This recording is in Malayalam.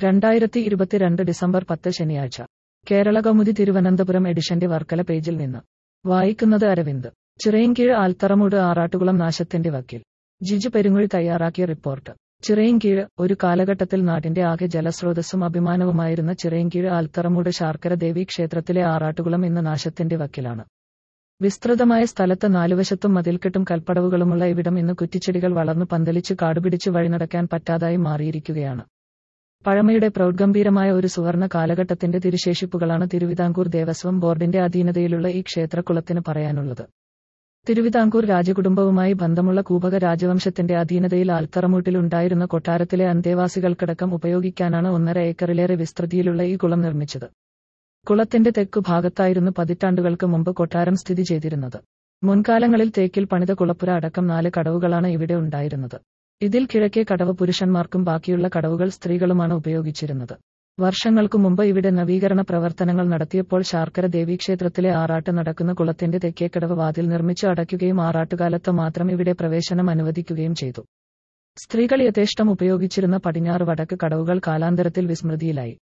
രണ്ടായിരത്തി ഇരുപത്തിരണ്ട് ഡിസംബർ പത്ത് ശനിയാഴ്ച കേരള കൗമുദി തിരുവനന്തപുരം എഡിഷന്റെ വർക്കല പേജിൽ നിന്ന് വായിക്കുന്നത് അരവിന്ദ് ചിറയൻകീഴ് ആൽത്തറമൂട് ആറാട്ടുകുളം നാശത്തിന്റെ വക്കീൽ ജിജു പെരുങ്ങുഴി തയ്യാറാക്കിയ റിപ്പോർട്ട് ചിറയൻകീഴ് ഒരു കാലഘട്ടത്തിൽ നാടിന്റെ ആകെ ജലസ്രോതസ്സും അഭിമാനവുമായിരുന്ന ചിറയൻകീഴ് ആൽത്തറമൂട് ശാർക്കര ദേവി ക്ഷേത്രത്തിലെ ആറാട്ടുകുളം ഇന്ന് നാശത്തിന്റെ വക്കിലാണ് വിസ്തൃതമായ സ്ഥലത്ത് നാലുവശത്തും മതിൽക്കെട്ടും കൽപ്പടവുകളുമുള്ള ഇവിടം ഇന്ന് കുറ്റിച്ചെടികൾ വളർന്നു പന്തലിച്ച് കാടുപിടിച്ച് വഴിനടക്കാൻ പറ്റാതായി മാറിയിരിക്കുകയാണ് പഴമയുടെ പ്രൗഢഗംഭീരമായ ഒരു സുവർണ കാലഘട്ടത്തിന്റെ തിരുശേഷിപ്പുകളാണ് തിരുവിതാംകൂർ ദേവസ്വം ബോർഡിന്റെ അധീനതയിലുള്ള ഈ ക്ഷേത്രക്കുളത്തിന് പറയാനുള്ളത് തിരുവിതാംകൂർ രാജകുടുംബവുമായി ബന്ധമുള്ള കൂപക രാജവംശത്തിന്റെ അധീനതയിൽ ആൽത്തറമൂട്ടിൽ ഉണ്ടായിരുന്ന കൊട്ടാരത്തിലെ അന്തേവാസികൾക്കടക്കം ഉപയോഗിക്കാനാണ് ഒന്നര ഏക്കറിലേറെ വിസ്തൃതിയിലുള്ള ഈ കുളം നിർമ്മിച്ചത് കുളത്തിന്റെ തെക്കു ഭാഗത്തായിരുന്നു പതിറ്റാണ്ടുകൾക്ക് മുമ്പ് കൊട്ടാരം സ്ഥിതി ചെയ്തിരുന്നത് മുൻകാലങ്ങളിൽ തേക്കിൽ പണിത കുളപ്പുര അടക്കം നാല് കടവുകളാണ് ഇവിടെ ഉണ്ടായിരുന്നത് ഇതിൽ കിഴക്കേ കടവ് പുരുഷന്മാർക്കും ബാക്കിയുള്ള കടവുകൾ സ്ത്രീകളുമാണ് ഉപയോഗിച്ചിരുന്നത് വർഷങ്ങൾക്കു മുമ്പ് ഇവിടെ നവീകരണ പ്രവർത്തനങ്ങൾ നടത്തിയപ്പോൾ ശാർക്കര ദേവീക്ഷേത്രത്തിലെ ആറാട്ട് നടക്കുന്ന കുളത്തിന്റെ തെക്കേക്കടവ് വാതിൽ നിർമ്മിച്ച് അടയ്ക്കുകയും ആറാട്ടുകാലത്ത് മാത്രം ഇവിടെ പ്രവേശനം അനുവദിക്കുകയും ചെയ്തു സ്ത്രീകൾ യഥേഷ്ടം ഉപയോഗിച്ചിരുന്ന പടിഞ്ഞാറ് വടക്ക് കടവുകൾ കാലാന്തരത്തിൽ വിസ്മൃതിയിലായി